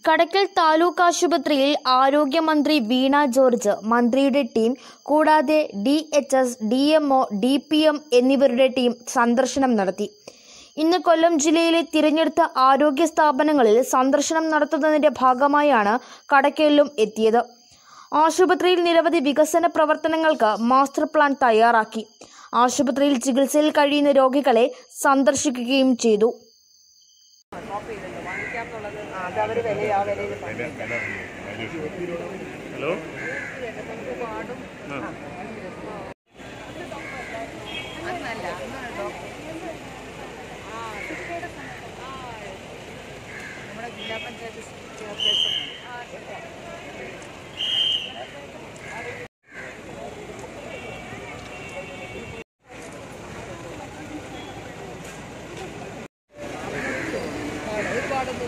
കടക്കൽ താലൂക്ക് ആശുപത്രിയിൽ ആരോഗ്യമന്ത്രി വീണ ജോർജ് മന്ത്രിയുടെ ടീം കൂടാതെ D H S D M O D P M എന്നിവരുടെ ടീം സന്ദർശനം നടത്തി ഇന്ന് കൊല്ലം ജില്ലയിലെ തിരഞ്ഞെടുത്ത ആരോഗ്യ സ്ഥാപനങ്ങളിൽ സന്ദർശനം നടത്തുന്നതിന്റെ ഭാഗമായാണ് കടക്കലിലും എത്തിയത് ആശുപത്രിയിൽ നിരവധി വികസന പ്രവർത്തനങ്ങൾക്ക് മാസ്റ്റർ പ്ലാൻ തയ്യാറാക്കി ആശുപത്രിയിൽ ചികിത്സയിൽ കഴിയുന്ന രോഗികളെ സന്ദർശിക്കുകയും ചെയ്തു അതവര് വില ആ വിലയിൽ ഹലോ അന്നല്ല അന്ന് നമ്മുടെ ജില്ലാ പഞ്ചായത്ത് ചെയർപേഴ്സൺ ഒരുപാടൊന്നും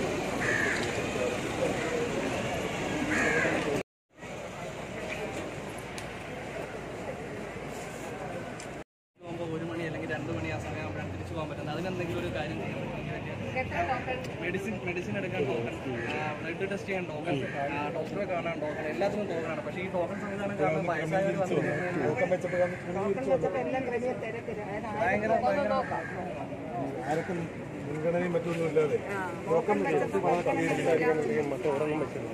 പോകുമ്പോൾ ഒരു മണി അല്ലെങ്കിൽ രണ്ട് മണി ആ സമയം ആകുമ്പോഴാണ് തിരിച്ചു പോകാൻ പറ്റുന്നത് അതിനെന്തെങ്കിലും ഒരു കാര്യം ചെയ്യാൻ പറ്റും മെഡിസിൻ മെഡിസിൻ എടുക്കാൻ ടോക്കൺ ബ്ലഡ് ടെസ്റ്റ് ചെയ്യാൻ ടോക്കൺ ഡോക്ടറെ കാണാൻ ടോക്കൺ എല്ലാത്തിനും ടോക്കണാണ് പക്ഷേ ഈ ടോക്കൺ സംവിധാനം കാരണം വയസ്സായവർ വന്നു എല്ലാം വലിയ തിരക്കില്ല ഭയങ്കര ഭയങ്കര ആർക്കും മുൻഗണനയും മറ്റൊന്നും ഇല്ലാതെ ടോക്കൺ എടുത്ത് പണം ക്ലിയർ മറ്റൊരെണ്ണം വെച്ചത്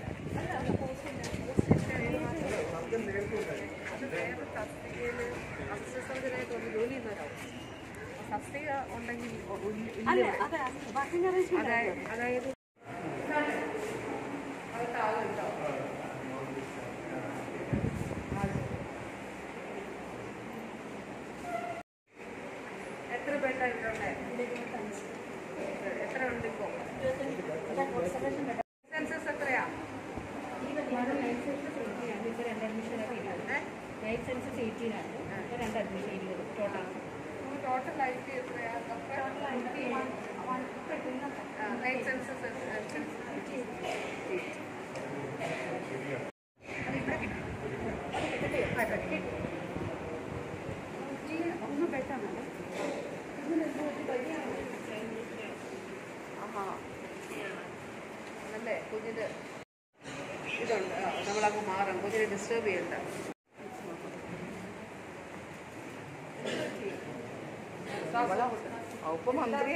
സസ്തിക ഉണ്ടെങ്കിൽ ഇല്ല. അതായത് അതായത് എത്ര ബെഡായിട്ടുണ്ട് എത്ര ഉണ്ട് ഇപ്പോ സെൻസസ് എത്രയാ ടോട്ടൽ ആയിട്ട് എത്രയാ നൈറ്റ് സെൻസസ് ഒന്ന് ബെഡാണ് ആഹാ അതല്ലേ കുഞ്ഞിന് ഇതുണ്ട് ആ, നമ്മളങ്ങ് മാറും കുഞ്ഞിനെ ഡിസ്റ്റർബ് ചെയ്യണ്ട ഒപ്പം മന്ത്രി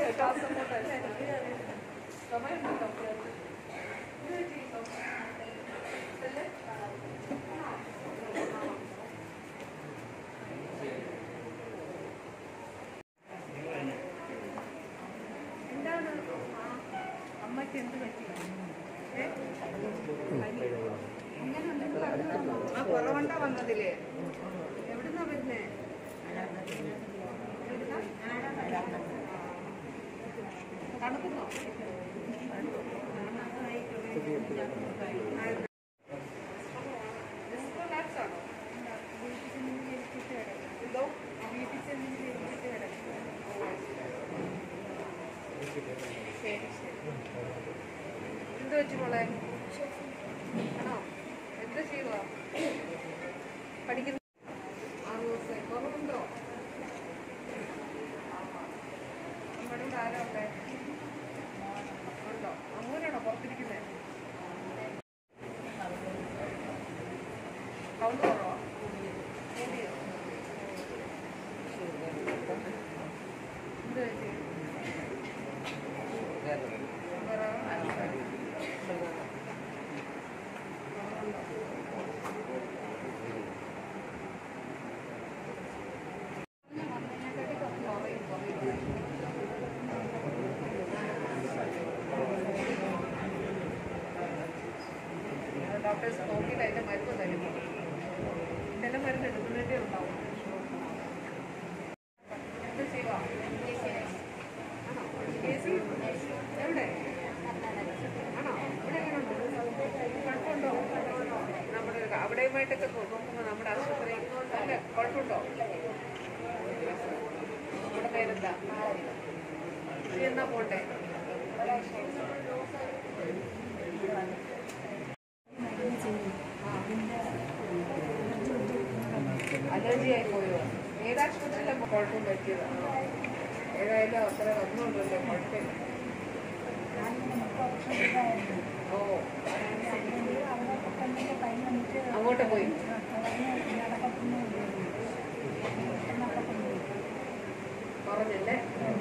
എന്താണ് അമ്മയ്ക്ക് എന്ത് പറ്റി ഏ? അങ്ങനെ ഉണ്ടെങ്കിൽ അത് ആ കുറവുണ്ട വന്നതില് എവിടുന്നാ വരുന്നേ എവിടുന്നാ? തണുക്കുന്നോ ഡിസ്കോ ലാബ്സ് ആണോ എന്തോ ശരി ശരി എന്ത് പറ്റി മോളെ ആണോ എന്താ ചെയ്യുക പഠിക്കുന്ന ആറ് ദിവസമായി കുറവുണ്ടോ നമ്മുടെ ഇവിടെ ആരാ ഉള്ളേ ഉണ്ടോ അങ്ങനെയാണോ പുറത്തിരിക്കുന്നത് കൗണ്ട് കുറവാ കൂടിയോ എന്ത് പറ്റി ഡോക്ടേഴ്സ് നോക്കിയിട്ട് അതിൻ്റെ മരുന്ന് തരും ചില മരുന്ന് എടുക്കുന്നതേ ഉണ്ടാവും എന്ത് ചെയ്യുക ആണോ കേസ് എവിടെ ആണോ ഇവിടെ എങ്ങനെയുണ്ട് കുഴപ്പമുണ്ടോ നമ്മുടെ അവിടെയുമായിട്ടൊക്കെ നോക്കുമ്പോൾ നമ്മുടെ ആശുപത്രി നല്ല കുഴപ്പമുണ്ടോ നമ്മുടെ പേരെന്താ ഇനി എന്നാ പോട്ടെ അലർജി ആയി പോയോ ഏതാശുപത്രിയിലാണ് കുഴപ്പം പറ്റിയത് ഏതായാലും അത്ര വന്നുകൊണ്ടല്ലോ കുഴപ്പമില്ല ഓ അങ്ങോട്ട് പോയി കുറഞ്ഞല്ലേ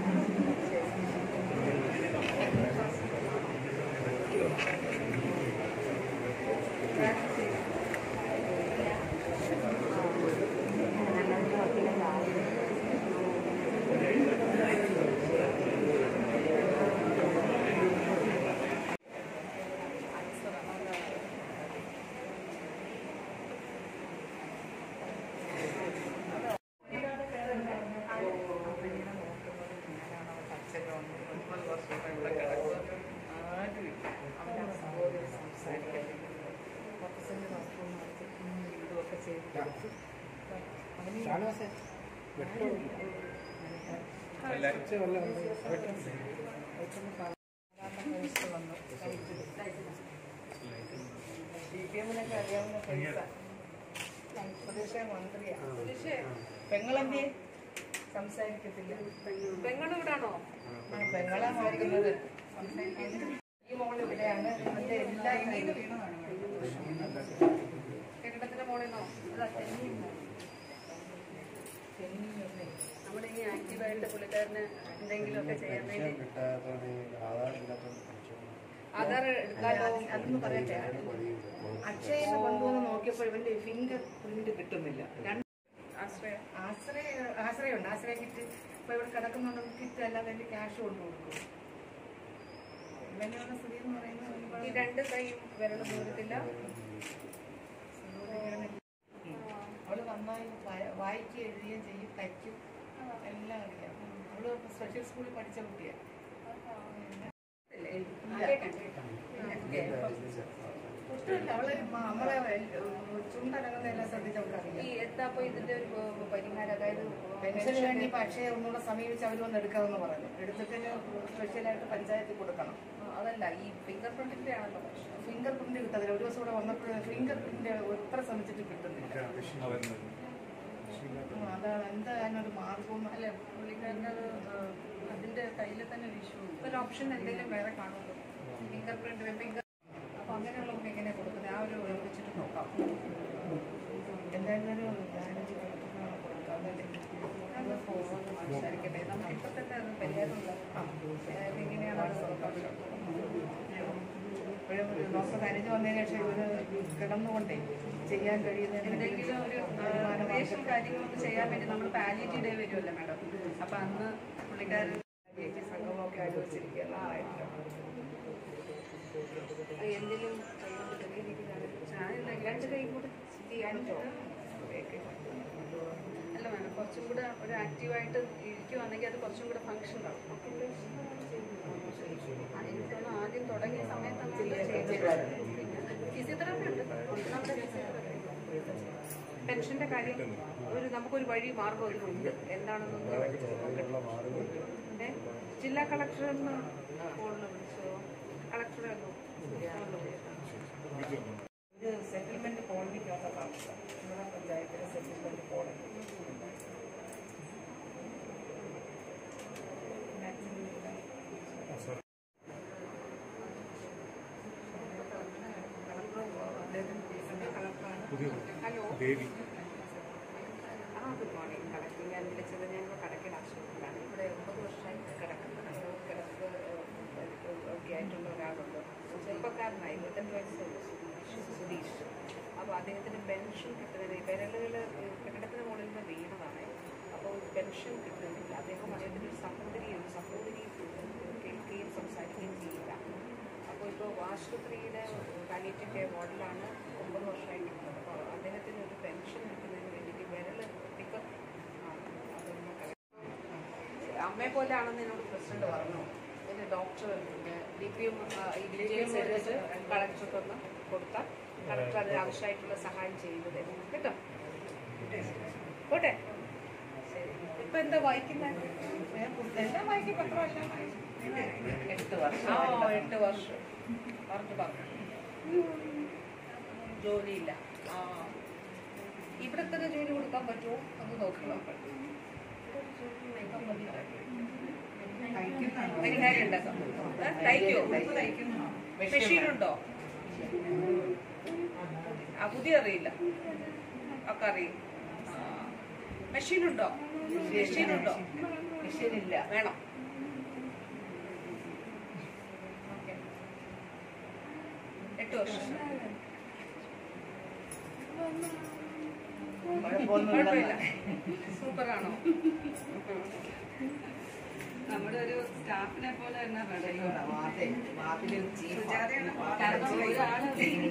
പെങ്ങളെന്തേ സംസാരിക്കത്തില്ല പെങ്ങളും ഇവിടാണോ പെങ്ങളാ നോക്കുന്നത് സംസാരിക്കുന്നത് ഈ മോള് ഇവിടെയാണ് അതിന്റെ എല്ലാ കെട്ടിടത്തിന്റെ മോളിന്നോ നമ്മുടെ ഈ ആക്റ്റീവായിട്ട് പുള്ളിക്കാരന് എന്തെങ്കിലുമൊക്കെ ചെയ്യാൻ വേണ്ടി ആധാർ എടുക്കാലോ അതൊന്ന് പറയട്ടെ അക്ഷയെന്ന് കൊണ്ടുവന്ന് നോക്കിയപ്പോൾ ഇവന്റെ ഫിംഗർ പ്രിന്റ് കിട്ടുന്നില്ല രണ്ട് ആശ്രയ ആശ്രയ ആശ്രയമുണ്ട് ആശ്രയ കിറ്റ് ഇപ്പൊ ഇവിടെ കിടക്കുന്നുണ്ട് കിറ്റ് അല്ലാതെ എന്റെ ക്യാഷ് കൊണ്ടു കൊടുക്കും ഇവന്റെ സ്ഥിതി എന്ന് പറയുന്നത് ഈ രണ്ട് കൈയും വിരൽ ദൂരത്തില്ല അവള് നന്നായി വാ- വായിക്കുകയും എഴുതുകയും ചെയ്യും തയ്ക്കും എല്ലാം അറിയാം അവള് സ്പെഷ്യൽ സ്കൂളിൽ പഠിച്ച കുട്ടിയാണ് കുട്ടിയല്ല അവള് മ- നമ്മളെ ചുണ്ടനങ്ങുന്ന എല്ലാം ശ്രദ്ധിച്ച് അവൾക്ക് അറിയാം ഈ എന്താ ഇതിന്റെ ഒരു പ- പരിഹാരം അതായത് പെൻഷന് വേണ്ടി പക്ഷേ ഒന്നുകൂടെ സമീപിച്ച് അവർ വന്ന് എടുക്കാമെന്ന് പറഞ്ഞു എടുത്തിട്ട് സ്പെഷ്യലായിട്ട് പഞ്ചായത്തിൽ കൊടുക്കണം ആ, അതല്ല ഈ ഫിംഗർ പ്രിന്റിന്റെ ആണല്ലോ പ്രശ്നം ഫിംഗർ പ്രിന്റ് കിട്ടത്തില്ല ഒരു ദിവസം ഇവിടെ വന്നപ്പോൾ ഫിംഗർ പ്രിന്റ് എത്ര ശ്രമിച്ചിട്ട് കിട്ടുന്നില്ല ഉം, അതാണ് എന്താ അതിനൊരു മാർഗം അല്ല പുള്ളിക്കാരനത് ആ, അതിന്റെ കയ്യിൽ തന്നെ ഒരു ഇഷ്യൂ ഉണ്ട് ഒരു ഓപ്ഷൻ എന്തെങ്കിലും വേറെ കാണുമല്ലോ ഫിംഗർ പ്രിന്റ് ഫിംഗർ അപ്പൊ അങ്ങനെയുള്ളവർക്ക് എങ്ങനെയാ കൊടുക്കുന്നത് ആ ഒരു വെച്ചിട്ട് നോക്കാം എന്തായാലും ഒരു നാലഞ്ച് കൊടുക്കാം അതല്ലേ അത് ഫോൺ സംസാരിക്കട്ടെ നമുക്ക് ഇപ്പൊ തന്നെ അത് പരിഹാരമുണ്ട് അതായത് ഇങ്ങനെയാണ് അത് സന്തോഷം ഇപ്പോഴും ഡോക്ടർ കരഞ്ഞു വന്നതിന് ശേഷം ഇവര് കിടന്നുകൊണ്ടേ ചെയ്യാൻ കഴിയുന്ന എന്തെങ്കിലും ഒരു റേഷൻ കാര്യങ്ങളൊക്കെ ചെയ്യാൻ വേണ്ടി നമ്മൾ പാലിയേറ്റീവ് ഡേ വരുമല്ലോ മാഡം അപ്പൊ അന്ന് പുള്ളിക്കാരൻ ചേച്ചി സംഘമൊക്കെ ആലോചിച്ചിരിക്കുകയാണ് നന്നായിട്ട് എന്തെങ്കിലും കൈകൊണ്ട് ചെറിയ രീതിയിൽ ഞാനില്ല രണ്ട് കൈ കൂടെ ചെയ്യാനുണ്ടോ അല്ല മാഡം കുറച്ചും കൂടെ ഒരു ആക്റ്റീവായിട്ട് ഇരിക്കുവാണെങ്കിൽ അത് കുറച്ചും കൂടെ ഫങ്ഷൻ ആവും ആ, എനിക്ക് തോന്നുന്നു ആദ്യം തുടങ്ങിയ സമയത്ത് ഫിസിയോതെറാപ്പി ഉണ്ട് നമ്മുടെ ഫിസിയോതെറാപ്പി പെൻഷന്റെ കാര്യം ഒരു നമുക്കൊരു വഴി മാർഗം ഇതിലുണ്ട് എന്താണെന്നൊന്ന് ഏ? ജില്ലാ കളക്ടറിന് ഫോണിൽ വിളിച്ചോ കളക്ടറെ ഒന്ന് ഇത് സെറ്റിൽമെന്റ് കോളനിക്കകത്ത താമസം നമ്മുടെ പഞ്ചായത്തിലെ സെറ്റിൽമെന്റ് കോളനി ഹലോ ദേവി ആ ഗുഡ് മോർണിംഗ് കളക്ടർ ഞാൻ വിളിച്ചത് ഞാൻ ഇപ്പോൾ കടക്കൽ ആശുപത്രിയിലാണ് ഇവിടെ ഒമ്പത് വർഷമായി കിടക്കുന്നത് കിടപ്പ് ഒക്കെ ആയിട്ടുള്ള ഒരാളുണ്ട് ചെറുപ്പക്കാരനായി ഇരുപത്തെട്ട് വയസ്സുള്ള സുധീഷ് സുധീഷ് അപ്പോൾ അദ്ദേഹത്തിന് പെൻഷൻ കിട്ടുന്നത് ഈ വിരലുകൾ കെട്ടിടത്തിന് മുകളിൽ നിന്ന് വീണതാണ് അപ്പോൾ പെൻഷൻ കിട്ടുന്നില്ല അദ്ദേഹം അദ്ദേഹത്തിൻ്റെ ഒരു സഹോദരിയുണ്ട് സഹോദരി കേൾക്കുകയും സംസാരിക്കുകയും ചെയ്യില്ല അപ്പോൾ ഇപ്പോൾ ആശുപത്രിയുടെ പാലിയേറ്റീവ് കെയർ വാർഡിലാണ് ഒമ്പത് വർഷമായിട്ടുള്ളത് അപ്പോൾ അദ്ദേഹത്തിന് ഒരു പെൻഷൻ കിട്ടുന്നതിന് വേണ്ടിയിട്ട് വിരൽ പിക്കപ്പ് അതൊന്ന് correct- അമ്മയെ പോലെ ആണെന്ന് എന്നോട് പ്രസിഡന്റ് പറഞ്ഞു പിന്നെ ഡോക്ടർ ഡി പി എം ഈ ഡീറ്റെയിൽസ് എടുത്തിട്ട് കളക്ടർക്ക് ഒന്ന് കൊടുത്താൽ കളക്ടർ അതിന് ആവശ്യമായിട്ടുള്ള സഹായം ചെയ്തു തരും കേട്ടോ പോട്ടെ ശരി ഇപ്പൊ എന്താ വായിക്കുന്നത് എല്ലാം വായിക്കും പത്രമെല്ലാം വായിക്കും എട്ട് വർഷം ആ എട്ട് വർഷം പറഞ്ഞു പറഞ്ഞു ജോലിയില്ല ആ ഇവിടെ തന്നെ ജോലി കൊടുക്കാൻ പറ്റുമോ ഒന്ന് നോക്കണം ഇവിടെ ഒരു ജോലി കൊടുക്കാൻ പറ്റില്ല പരിഹാരം ഉണ്ടാക്കാം ഏ? തയ്ക്കോ മെഷീൻ ഉണ്ടോ ആ പുതിയ അറിയില്ല ഒക്കെ അറിയും മെഷീൻ ഉണ്ടോ മെഷീൻ ഉണ്ടോ മെഷീൻ ഇല്ല വേണം ഓക്കേ. എട്ട് വർഷം കുഴപ്പമില്ല സൂപ്പറാണോ നമ്മുടെ ഒരു സ്റ്റാഫിനെ പോലെ തന്നെ സുജാതയാണ് കാരണം ഒരാള്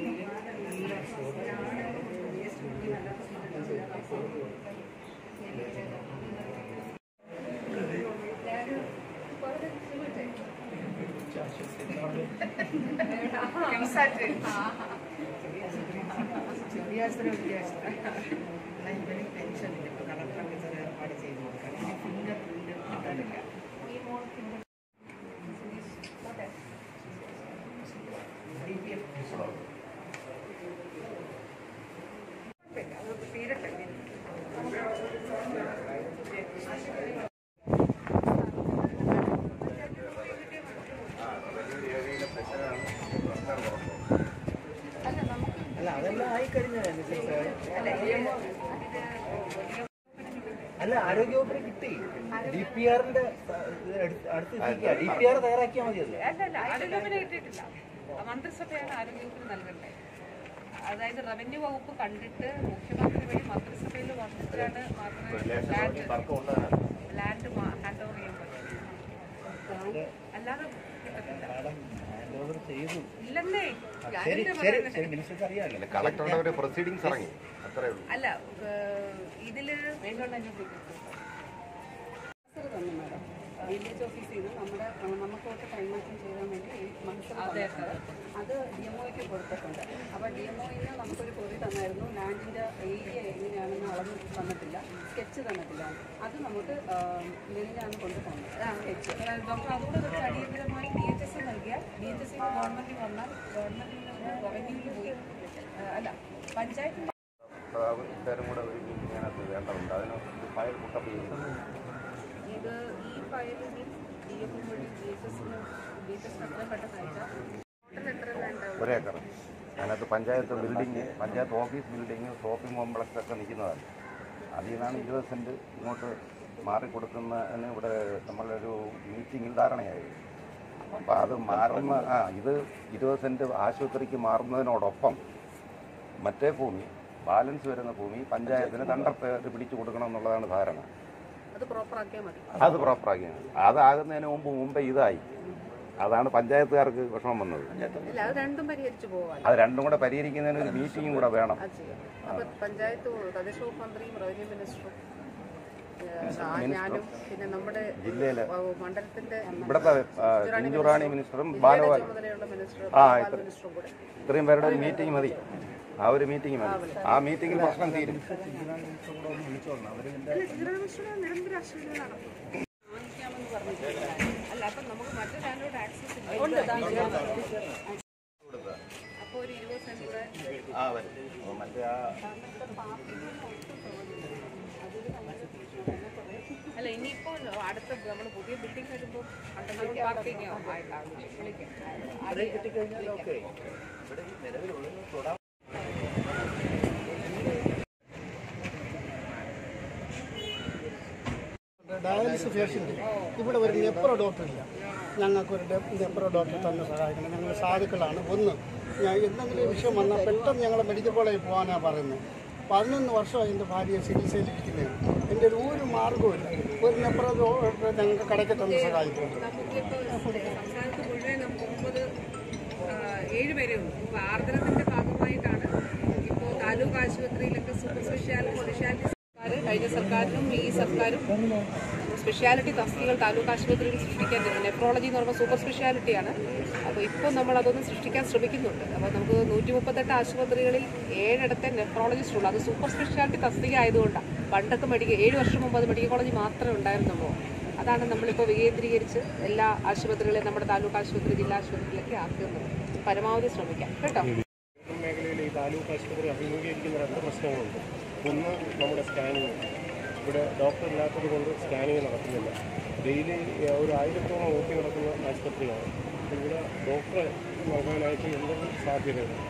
തീരട്ടെ അല്ല അതെല്ലാം ആയി കഴിഞ്ഞാൽ അല്ല ആരോഗ്യവകുപ്പിന് കിട്ടി ഡി പി ആറിന്റെ അടുത്ത് ഡി പി ആർ തയ്യാറാക്കിയാൽ മതിയല്ലോ അല്ല അല്ല ആരോഗ്യവകുപ്പിന് കിട്ടിയിട്ടില്ല മന്ത്രിസഭയാണ് ആരോഗ്യവകുപ്പിന് നൽകണ്ടേ അതായത് റവന്യൂ വകുപ്പ് കണ്ടിട്ട് മുഖ്യമന്ത്രി വഴി മന്ത്രിസഭയിൽ വന്നിട്ടാണ് മാത്രമേ ലാൻഡ് ലാൻഡ് ഹാൻഡ് ഓവർ ചെയ്യാൻ പറ്റും അല്ലാതെ കിട്ടത്തില്ല മാഡം ഹാൻഡ് ഓവർ ചെയ്തു ഇല്ലെന്നേ ശരി ഞാനിത് ശരി പറയുന്നത്. ശരി മിനിസ്റ്റർക്ക് അറിയാമല്ലോ കളക്ടറുടെ ഒരു പ്രൊസീഡിങ്സ് ഇറങ്ങി അത്രേ ഉള്ളൂ അല്ല ഏഹ്, ഇതില് തന്നെ മാഡം വില്ലേജ് ഓഫീസിൽ നിന്ന് നമ്മുടെ അഹ് നമുക്കൊക്കെ കൈമാറ്റം ചെയ്യാൻ വേണ്ടി ഈ മത്സരം തന്നിട്ടുണ്ട്. അത് ഡി എം ഒക്ക് കൊടുത്തിട്ടുണ്ട് അപ്പോൾ ഡി എം ഒയിന് നമുക്കൊരു പൊതി തന്നായിരുന്നു ലാൻഡിൻ്റെ ഏരിയ എങ്ങനെയാണെന്ന് അളന്ന് തന്നിട്ടില്ല സ്കെച്ച് തന്നിട്ടില്ല അത് നമുക്ക് മെയിനാണ് കൊണ്ടു പോകുന്നത് സ്കെച്ച് ഡോക്ടർ അതുകൂടെ ഒരു അടിയന്തരമായി ഡി എച്ച് എസ് നൽകിയാൽ ഡി എച്ച് എസ് ഗവൺമെന്റിൽ വന്നാൽ ഗവൺമെന്റിൽ നിന്ന് റവന്യൂവിൽ പോയി ഏഹ്, അല്ല പഞ്ചായത്ത് എല്ലാവരും കൂടെ ഒരു ഇതിനകത്ത് വേണ്ടതുണ്ട് അതിന് ഒരു ഫയൽ പുട്ടപ്പ് ചെയ്യുന്നു ഇത് ഈ ഫയലിൽ ഡി എം വഴി ഡി എച്ച് എസിന് ഡി എച്ച് എസിന് എത്രയും പെട്ടെന്ന് അയച്ചാൽ ടോട്ടൽ എത്ര വേണ്ട ഒരേക്കർ അതിനകത്ത് panchayat building panchayat office building shopping complex ഒക്കെ നിൽക്കുന്നതാണ് അതിൽ നിന്നാണ് ഇരുപത് സെൻറ്റ് ഇങ്ങോട്ട് മാറിക്കൊടുക്കുന്നതിന് ഇവിടെ നമ്മളൊരു മീറ്റിങ്ങിൽ ധാരണയായി അപ്പോൾ അത് മാറുന്ന ആ ഇത് ഇരുപത് സെൻറ്റ് ആശുപത്രിക്ക് മാറുന്നതിനോടൊപ്പം മറ്റേ ഭൂമി ബാലൻസ് വരുന്ന ഭൂമി പഞ്ചായത്തിന് കണ്ടപ്പേര് പിടിച്ചു കൊടുക്കണം എന്നുള്ളതാണ് ധാരണ അത് പ്രോപ്പർ ആക്കിയാൽ മതി അത് പ്രോപ്പറാക്കിയാണ് അതാകുന്നതിന് മുമ്പ് മുമ്പേ ഇതായി അതാണ് പഞ്ചായത്തുകാർക്ക് വിഷമം വന്നത് ഇല്ല അത് രണ്ടും പരിഹരിച്ചു പോകാൻ അത് രണ്ടും കൂടെ പരിഹരിക്കുന്നതിന് ഒരു മീറ്റിംഗും കൂടെ വേണം അത് ചെയ്യാം അപ്പൊ പഞ്ചായത്ത് തദ്ദേശ വകുപ്പ് മന്ത്രിയും റവന്യൂ മിനിസ്റ്ററും ഏഹ്, ആ- ഞാനും പിന്നെ നമ്മുടെ ജില്ലയിലെ വ- മണ്ഡലത്തിന്റെ ഇവിടുത്തെ ആ, ചിഞ്ചുറാണി മിനിസ്റ്ററും ബാലഗോപാൽ ചുമതലയുള്ള മിനിസ്റ്റർ ആ, ബാൽ ഇത്ര- മിനിസ്റ്ററും കൂടെ ഇത്രയും പേരുടെ ഒരു മീറ്റിംഗ് മതി ആ ഒരു മീറ്റിംഗ് മതി ആ മീറ്റിംഗിൽ പ്രശ്നം തീരും നിരന്തര അശ്വതികളാണ് അല്ല അപ്പം നമുക്ക് മറ്റു ലാൻഡിലോട്ട് ആക്സസ് ഇല്ല അപ്പോൾ ഒരു ഇരുപത് സെന്റ് കൂടെ ആ വരും മറ്റേ ആ അല്ല ഇനിയിപ്പോൾ അടുത്ത നമ്മൾ പുതിയ ബിൽഡിംഗ് വരുമ്പോൾ അണ്ടർഗ്രൗണ്ട് പാർക്കിംഗ് വിളിക്കാം അത് കിട്ടിക്കഴിഞ്ഞാൽ ഓക്കെ ഇവിടെ ഈ നിലവിലുള്ളത് തൊടാൻ ഡയാലിസിസ് പേഷ്യൻ്റ് ഇവിടെ ഒരു നെപ്രോ ഡോക്ടർ ഇല്ല ഞങ്ങൾക്കൊരു ഡെ- നെപ്രോ ഡോക്ടർ തന്നെ സഹായിക്കണം ഞങ്ങൾ സാധുക്കളാണ് ഒന്ന് ഞാൻ എന്തെങ്കിലും ഒരു വിഷയം വന്നാൽ പെട്ടെന്ന് ഞങ്ങൾ മെഡിക്കൽ കോളേജിൽ പോകാനാണ് പറയുന്നത് പതിനൊന്ന് വർഷമായി എൻ്റെ ഭാര്യ ചികിത്സയിലിരിക്കുന്നത് എൻ്റെ ഒരു ഒരു മാർഗ്ഗമില്ല ഒരു നെപ്രോ ഡോക്ടറെ ഞങ്ങൾക്ക് കടയ്ക്ക് തന്ന് സഹായിക്കും നമുക്കിപ്പോൾ സംസ്ഥാനത്ത് മുഴുവൻ നമുക്ക് ഒമ്പത് ആ, ഏഴ് പേരേ ഉള്ളൂ ഇപ്പോൾ ആർദ്രത്തിന്റെ ഭാഗമായിട്ടാണ് ഇപ്പോൾ താലൂക്ക് ആശുപത്രിയിലൊക്കെ സൂപ്പർ സ്പെഷ്യാലിറ്റി സ്പെഷ്യാലിറ്റി സർക്കാർ കഴിഞ്ഞ സർക്കാരിനും ഈ സർക്കാരും സ്പെഷ്യാലിറ്റി തസ്തികൾ താലൂക്ക് ആശുപത്രിയിൽ സൃഷ്ടിക്കാൻ നെഫ്രോളജി എന്ന് പറയുമ്പോൾ സൂപ്പർ സ്പെഷ്യാലിറ്റിയാണ് അപ്പോൾ ഇപ്പോൾ നമ്മൾ അതൊന്ന് സൃഷ്ടിക്കാൻ ശ്രമിക്കുന്നുണ്ട് അപ്പോൾ നമുക്ക് നൂറ്റി മുപ്പത്തെട്ട് ആശുപത്രികളിൽ ഏഴിടത്തെ നെഫ്രോളജിസ്റ്റ് ഉള്ളൂ അത് സൂപ്പർ സ്പെഷ്യാലിറ്റി തസ്തിക ആയതുകൊണ്ടാണ് പണ്ടൊക്കെ മെഡിക്കൽ ഏഴ് വർഷം മുമ്പ് അത് മെഡിക്കൽ കോളേജ് മാത്രമേ ഉണ്ടായിരുന്നുള്ളൂ അതാണ് നമ്മളിപ്പോൾ വികേന്ദ്രീകരിച്ച് എല്ലാ ആശുപത്രികളെയും നമ്മുടെ താലൂക്ക് ആശുപത്രി ജില്ലാ ആശുപത്രിയിലൊക്കെ ആക്കുന്നത് പരമാവധി ശ്രമിക്കാം കേട്ടോ മേഖലയിൽ ഈ താലൂക്ക് ആശുപത്രി അഭിമുഖീകരിക്കുന്ന രണ്ട് പ്രശ്നങ്ങളുണ്ട് ഒന്ന് നമ്മുടെ സ്കാനിങ് ഇവിടെ ഡോക്ടർ ഇല്ലാത്തത് കൊണ്ട് സ്കാനിങ് നടക്കുന്നില്ല ഡെയിലി ഒരു ആയിരത്തോളം ഒ പി നടക്കുന്ന ആശുപത്രിയാണ് ഇവിടെ ഡോക്ടറെ നൽകാനായിട്ട് എന്തെങ്കിലും സാധ്യതയുണ്ട്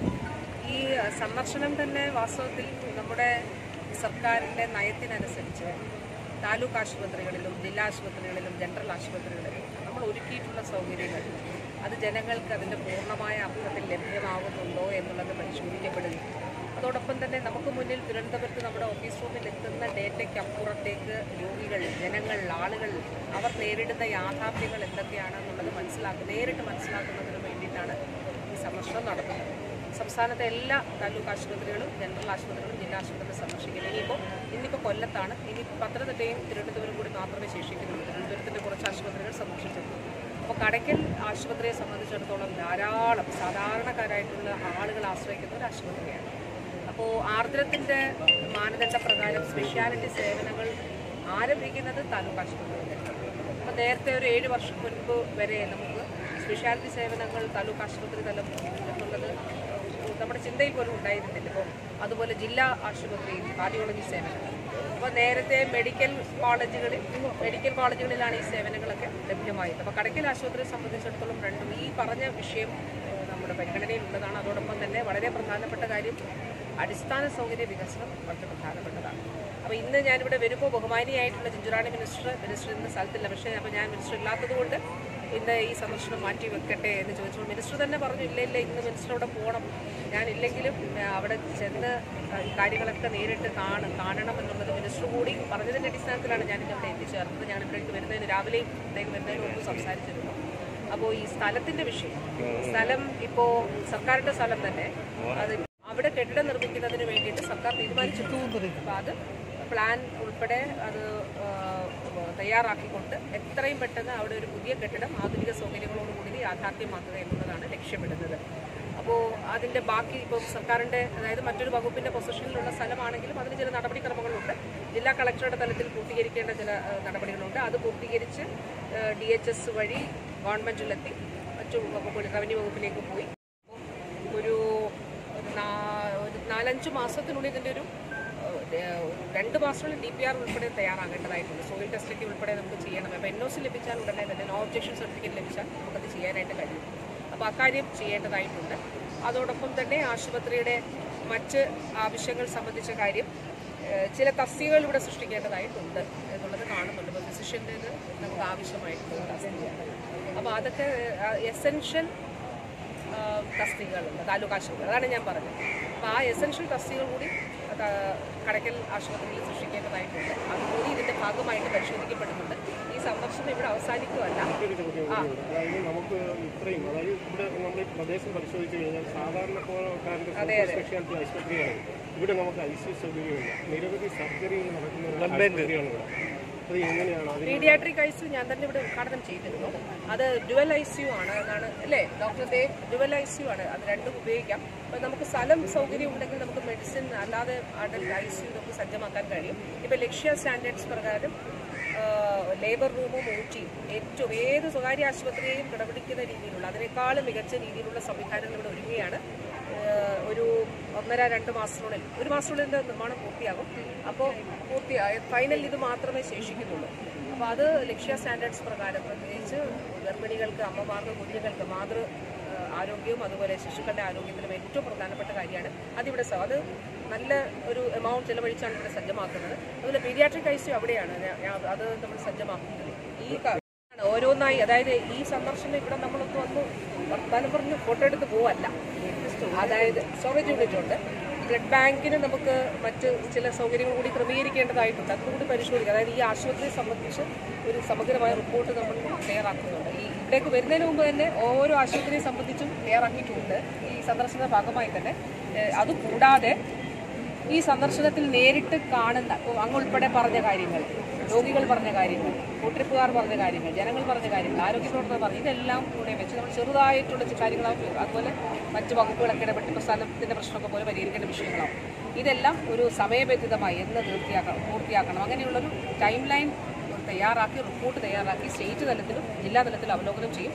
ഈ സന്ദർശനം തന്നെ വാസ്തവത്തിൽ നമ്മുടെ സർക്കാരിൻ്റെ നയത്തിനനുസരിച്ച് താലൂക്ക് ആശുപത്രികളിലും ജില്ലാ ആശുപത്രികളിലും ജനറൽ ആശുപത്രികളിലും നമ്മൾ ഒരുക്കിയിട്ടുള്ള സൗകര്യങ്ങൾ അത് ജനങ്ങൾക്ക് അതിൻ്റെ പൂർണ്ണമായ അർത്ഥത്തിൽ ലഭ്യമാവുന്നുണ്ടോ എന്നുള്ളത് പരിശോധിക്കപ്പെടുന്നു അതോടൊപ്പം തന്നെ നമുക്ക് മുന്നിൽ തിരുവനന്തപുരത്ത് നമ്മുടെ ഓഫീസ് റൂമിൽ എത്തുന്ന ഡേറ്റയ്ക്ക് അപ്പുറത്തേക്ക് രോഗികൾ ജനങ്ങൾ ആളുകൾ അവർ നേരിടുന്ന യാഥാർത്ഥ്യങ്ങൾ എന്തൊക്കെയാണെന്നുള്ളത് മനസ്സിലാക്കുക നേരിട്ട് മനസ്സിലാക്കുന്നതിന് വേണ്ടിയിട്ടാണ് ഈ സന്ദർശനം നടത്തുന്നത് സംസ്ഥാനത്തെ എല്ലാ താലൂക്ക് ആശുപത്രികളും ജനറൽ ആശുപത്രികളും ജില്ലാ ആശുപത്രികളും സന്ദർശിക്കുന്നത് ഇനിയിപ്പോൾ ഇന്നിപ്പോൾ കൊല്ലത്താണ് ഇനി പത്തനംതിട്ടയും തിരുവനന്തപുരം കൂടി മാത്രമേ ശേഷിക്കുന്നുള്ളൂ തിരുവനന്തപുരത്തിൻ്റെ കുറച്ച് ആശുപത്രികൾ സന്ദർശിച്ചിട്ടുണ്ട് അപ്പോൾ കടയ്ക്കൽ ആശുപത്രിയെ സംബന്ധിച്ചിടത്തോളം ധാരാളം സാധാരണക്കാരായിട്ടുള്ള ആളുകൾ ആശ്രയിക്കുന്ന ഒരു ആശുപത്രിയാണ് അപ്പോൾ ആർദ്രത്തിൻ്റെ മാനദണ്ഡ പ്രകാരം സ്പെഷ്യാലിറ്റി സേവനങ്ങൾ ആരംഭിക്കുന്നത് താലൂക്ക് ആശുപത്രിയിലാണ് അപ്പോൾ നേരത്തെ ഒരു ഏഴ് വർഷം മുൻപ് വരെ നമുക്ക് സ്പെഷ്യാലിറ്റി സേവനങ്ങൾ താലൂക്ക് ആശുപത്രി തലം എന്നുള്ളത് നമ്മുടെ ചിന്തയിൽ പോലും ഉണ്ടായിരുന്നില്ല ഇപ്പോൾ അതുപോലെ ജില്ലാ ആശുപത്രിയിൽ കാർഡിയോളജി സേവനങ്ങൾ അപ്പോൾ നേരത്തെ മെഡിക്കൽ കോളേജുകളിൽ മെഡിക്കൽ കോളേജുകളിലാണ് ഈ സേവനങ്ങളൊക്കെ ലഭ്യമായത് അപ്പോൾ കടയ്ക്കൽ ആശുപത്രിയെ സംബന്ധിച്ചിടത്തോളം രണ്ടും ഈ പറഞ്ഞ വിഷയം ഏഹ്, നമ്മുടെ പരിഗണനയിലുള്ളതാണ് അതോടൊപ്പം തന്നെ വളരെ പ്രധാനപ്പെട്ട കാര്യം അടിസ്ഥാന സൗകര്യ വികസനം വളരെ പ്രധാനപ്പെട്ടതാണ് അപ്പോൾ ഇന്ന് ഞാനിവിടെ വരുമ്പോൾ ബഹുമാനിയായിട്ടുള്ള ചിഞ്ചുറാണി മിനിസ്റ്റർ മിനിസ്റ്റർ ഇന്ന് സ്ഥലത്തില്ല പക്ഷേ അപ്പോൾ ഞാൻ മിനിസ്റ്റർ ഇല്ലാത്തത് കൊണ്ട് ഇന്ന് ഈ സന്ദർശനം മാറ്റി വെക്കട്ടെ എന്ന് ചോദിച്ചപ്പോൾ മിനിസ്റ്റർ തന്നെ പറഞ്ഞു ഇല്ല ഇല്ല ഇന്ന് മിനിസ്റ്റർ അവിടെ പോകണം ഞാനില്ലെങ്കിലും ആ, അവിടെ ചെന്ന് ഈ കാര്യങ്ങളൊക്കെ നേരിട്ട് കാണും കാണണം എന്നുള്ളത് മിനിസ്റ്റർ കൂടി പറഞ്ഞതിൻ്റെ അടിസ്ഥാനത്തിലാണ് ഞാനിന്ന് ഇവിടെ എത്തിച്ചേർന്നത് ഞാൻ ഇവിടേക്ക് വരുന്നതിന് രാവിലെയും ഇവിടേക്ക് വരുന്നതിന് മുമ്പ് സംസാരിച്ചിരുന്നു അപ്പോൾ ഈ സ്ഥലത്തിൻ്റെ വിഷയം സ്ഥലം ഇപ്പോൾ സർക്കാരിൻ്റെ സ്ഥലം തന്നെ അത് അവിടെ കെട്ടിടം നിർമ്മിക്കുന്നതിന് വേണ്ടിയിട്ട് സർക്കാർ തീരുമാനിച്ചിട്ടുണ്ട് അപ്പോൾ അത് പ്ലാൻ ഉൾപ്പെടെ അത് ആ, തയ്യാറാക്കിക്കൊണ്ട് എത്രയും പെട്ടെന്ന് അവിടെ ഒരു പുതിയ കെട്ടിടം ആധുനിക സൗകര്യങ്ങളോടുകൂടി യാഥാർത്ഥ്യമാക്കുക എന്നുള്ളതാണ് ലക്ഷ്യമിടുന്നത് അപ്പോൾ അതിൻ്റെ ബാക്കി ഇപ്പോൾ സർക്കാരിൻ്റെ അതായത് മറ്റൊരു വകുപ്പിൻ്റെ പൊസിഷനിലുള്ള സ്ഥലമാണെങ്കിലും അതിന് ചില നടപടിക്രമങ്ങളുണ്ട് ജില്ലാ കളക്ടറുടെ തലത്തിൽ പൂർത്തീകരിക്കേണ്ട ചില ആ, നടപടികളുണ്ട് അത് പൂർത്തീകരിച്ച് ഡി എച്ച് എസ് വഴി ഗവൺമെൻറ്റിലെത്തി മറ്റു വകുപ്പുകൾ റവന്യൂ വകുപ്പിലേക്ക് പോയി അപ്പോൾ ഒരു ഒരു നാ- ഒരു നാലഞ്ച് മാസത്തിനുള്ളിൽ ഇതിൻ്റെ ഒരു ഏഹ്, ഒരു രണ്ട് മാസത്തിനുള്ളിൽ ഡി പി ആർ ഉൾപ്പെടെ തയ്യാറാകേണ്ടതായിട്ടുണ്ട് സോയിൽ ടെസ്റ്റൊക്കെ ഉൾപ്പെടെ നമുക്ക് ചെയ്യണം അപ്പോൾ എൻ ഒ സി ലഭിച്ചാൽ ഉടനെ തന്നെ നോ ഒബ്ജക്ഷൻ സർട്ടിഫിക്കറ്റ് ലഭിച്ചാൽ നമുക്കത് ചെയ്യാനായിട്ട് കഴിയും അപ്പോൾ അക്കാര്യം ചെയ്യേണ്ടതായിട്ടുണ്ട് അതോടൊപ്പം തന്നെ ആശുപത്രിയുടെ മറ്റ് ആവശ്യങ്ങൾ സംബന്ധിച്ച കാര്യം ഏഹ്, ചില തസ്തികകൾ ഇവിടെ സൃഷ്ടിക്കേണ്ടതായിട്ടുണ്ട് എന്നുള്ളത് കാണുന്നുണ്ട് ഇപ്പോൾ ഫിസിഷ്യൻ്റേത് നമുക്ക് ആവശ്യമായിട്ടുള്ള തസ്തികയാണ് അപ്പോൾ അതൊക്കെ എസെൻഷ്യൽ തസ്തികകളുണ്ട് താലൂക്ക് ആശുപത്രി അതാണ് ഞാൻ പറഞ്ഞത് അപ്പോൾ ആ എസെൻഷ്യൽ തസ്തികകൾ കൂടി അത് കടയ്ക്കൽ ആശുപത്രിയിൽ സൃഷ്ടിക്കേണ്ടതായിട്ടുണ്ട് അതുകൂടി ഇതിൻ്റെ ഭാഗമായിട്ട് പരിശോധിക്കപ്പെടുന്നുണ്ട് ഈ സന്ദർശനം ഇവിടെ അവസാനിക്കുകയല്ല ഒരു ചോദ്യം കൂടിയുണ്ട്. അതായത് നമുക്ക് ഇത്രയും അതായത് ഇവിടെ നമ്മൾ ഈ പ്രദേശം പരിശോധിച്ച് കഴിഞ്ഞാൽ സാധാരണക്കാരൻ്റെ സൂപ്പർ സ്പെഷ്യാലിറ്റി ആശുപത്രിയാണ് ഇവിടെ നമുക്ക് ഐ സി സൗകര്യമില്ല നിരവധി സർജറികൾ നടക്കുന്ന ഒരു ആശുപത്രിയാണ് ഇവിടെ അത് എങ്ങനെയാണ് അതിന് പീഡിയാട്രിക് ഐ സി ഞാൻ തന്നെ ഇവിടെ ഉദ്ഘാടനം ചെയ്തിരുന്നു അത് ഡുവൽ ഐ സി ആണ് എന്നാണ് അല്ലേ ഡോക്ടർ ദേവ് ഡുവൽ ഐ സി ആണ് അത് രണ്ടും ഉപയോഗിക്കാം അപ്പോൾ നമുക്ക് സ്ഥലം സൗകര്യം ഉണ്ടെങ്കിൽ നമുക്ക് മെഡിസിൻ അല്ലാതെ അഡൽട്ട് ഐ സി നമുക്ക് സജ്ജമാക്കാൻ കഴിയും ഇപ്പോൾ ലക്ഷ്യ സ്റ്റാൻഡേർഡ്സ് പ്രകാരം ലേബർ റൂമും ഊറ്റിയും ഏറ്റവും ഏത് സ്വകാര്യ ആശുപത്രിയെയും കിടപിടിക്കുന്ന രീതിയിലുള്ള അതിനേക്കാളും മികച്ച രീതിയിലുള്ള സംവിധാനങ്ങൾ ഇവിടെ ഒരുങ്ങുകയാണ് ഏഹ് ഒരു ഒന്നര രണ്ട് മാസത്തിനുള്ളിൽ ഒരു മാസത്തിനുള്ളിൽ ഇതിന്റെ നിർമ്മാണം പൂർത്തിയാകും അപ്പോൾ പൂർത്തിയായ ഫൈനൽ ഇത് മാത്രമേ ശേഷിക്കുന്നുള്ളൂ അപ്പോൾ അത് ലക്ഷ്യ സ്റ്റാൻഡേർഡ്സ് പ്രകാരം പ്രത്യേകിച്ച് ഗർഭിണികൾക്ക് അമ്മമാർക്ക് കുഞ്ഞുങ്ങൾക്ക് മാതൃ ഏഹ് ആരോഗ്യവും അതുപോലെ ശിശുക്കളുടെ ആരോഗ്യത്തിലും ഏറ്റവും പ്രധാനപ്പെട്ട കാര്യമാണ് അതിവിടെ സ- അത് നല്ല ഒരു എമൗണ്ട് ചിലവഴിച്ചാണ് ഇവിടെ സജ്ജമാക്കുന്നത് അതുപോലെ പീഡിയാട്രിക് ഐ സി അവിടെയാണ് ഞാൻ- ഞാൻ- അത് നമ്മൾ സജ്ജമാക്കുന്നത് ഈ ക- ആണ് ഓരോന്നായി അതായത് ഈ സന്ദർശനം ഇവിടെ നമ്മളൊന്ന് വന്ന് വർത്താനം പറഞ്ഞ് ഫോട്ടോ എടുത്ത് പോവല്ല അതായത് സ്റ്റോറേജ് യൂണിറ്റ് ഉണ്ട് ബ്ലഡ് ബാങ്കിന് നമുക്ക് മറ്റ് ചില സൗകര്യങ്ങൾ കൂടി ക്രമീകരിക്കേണ്ടതായിട്ടുണ്ട് അതുകൂടി പരിശോധിക്കുക അതായത് ഈ ആശുപത്രിയെ സംബന്ധിച്ച് ഒരു സമഗ്രമായ റിപ്പോർട്ട് നമ്മൾ തയ്യാറാക്കുന്നുണ്ട് ഈ ഇവിടേക്ക് വരുന്നതിന് മുമ്പ് തന്നെ ഓരോ ആശുപത്രിയെ സംബന്ധിച്ചും തയ്യാറാക്കിയിട്ടുണ്ട് ഈ സന്ദർശന ഭാഗമായി തന്നെ ഏഹ് അതുകൂടാതെ ഈ സന്ദർശനത്തിൽ നേരിട്ട് കാണുന്ന ഇപ്പോൾ അങ്ങുൾപ്പെടെ പറഞ്ഞ കാര്യങ്ങൾ രോഗികൾ പറഞ്ഞ കാര്യങ്ങൾ കൂട്ടിരിപ്പുകാർ പറഞ്ഞ കാര്യങ്ങൾ ജനങ്ങൾ പറഞ്ഞ കാര്യങ്ങൾ ആരോഗ്യ പ്രവർത്തകർ പറഞ്ഞ ഇതെല്ലാം കൂടെ വെച്ച് നമ്മൾ ചെറുതായിട്ടുള്ള ചില കാര്യങ്ങളാവും അതുപോലെ മറ്റ് വകുപ്പുകളൊക്കെ ഇടപെട്ട് ഇപ്പോൾ സ്ഥലത്തിൻ്റെ പ്രശ്നമൊക്കെ പോലെ പരിഹരിക്കേണ്ട വിഷയങ്ങളാവും ഇതെല്ലാം ഒരു സമയബന്ധിതമായി എന്ന് പൂർത്തിയാക്കണം പൂർത്തിയാക്കണം അങ്ങനെയുള്ളൊരു ടൈം ലൈൻ തയ്യാറാക്കി റിപ്പോർട്ട് തയ്യാറാക്കി സ്റ്റേറ്റ് തലത്തിലും ജില്ലാ തലത്തിലും അവലോകനം ചെയ്യും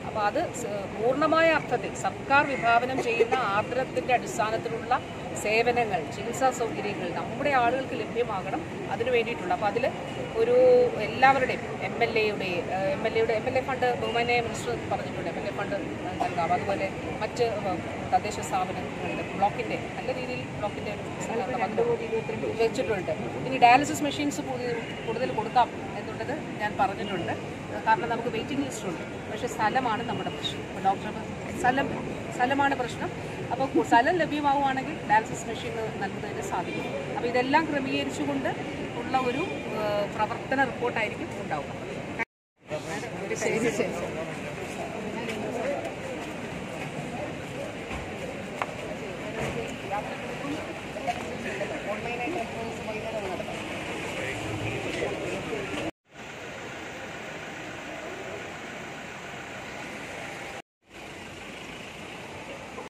അപ്പോൾ അത് സ- പൂർണ്ണമായ അർത്ഥത്തിൽ സർക്കാർ വിഭാവനം ചെയ്യുന്ന ആർദ്രത്തിൻ്റെ അടിസ്ഥാനത്തിലുള്ള സേവനങ്ങൾ ചികിത്സാ സൗകര്യങ്ങൾ നമ്മുടെ ആളുകൾക്ക് ലഭ്യമാകണം അതിനു വേണ്ടിയിട്ടുള്ള അപ്പോൾ അതിൽ ഒരു എല്ലാവരുടെയും എം എൽ എയുടെ എം എൽ എയുടെ എം എൽ എ ഫണ്ട് ബഹുമാനായ മിനിസ്റ്റർ പറഞ്ഞിട്ടുണ്ട് എം എൽ എ ഫണ്ട് നൽകാം അതുപോലെ മറ്റ് ഏഹ്, തദ്ദേശ സ്ഥാപനങ്ങളുടെ ബ്ലോക്കിൻ്റെ നല്ല രീതിയിൽ ബ്ലോക്കിൻ്റെ സഹകരണം അതിന് വെച്ചിട്ടുണ്ട് ഇനി ഡയാലിസിസ് മെഷീൻസ് കൂടുതൽ കൊടുക്കാം എന്നുള്ളത് ഞാൻ പറഞ്ഞിട്ടുണ്ട് കാരണം നമുക്ക് വെയിറ്റിംഗ് ലിസ്റ്റ് ഉണ്ട് പക്ഷേ സ്ഥലമാണ് നമ്മുടെ പ്രശ്നം അപ്പോൾ ഡോക്ടർക്ക് സ്ഥലം സ്ഥലമാണ് പ്രശ്നം അപ്പോൾ കു- സ്ഥലം ലഭ്യമാവുകയാണെങ്കിൽ ഡയാലിസിസ് മെഷീൻ നൽകുന്നതിന് സാധിക്കും അപ്പോൾ ഇതെല്ലാം ക്രമീകരിച്ചുകൊണ്ട് ഉള്ള ഒരു ഏഹ്, പ്രവർത്തന റിപ്പോർട്ടായിരിക്കും ഉണ്ടാവുക ശരി ശരി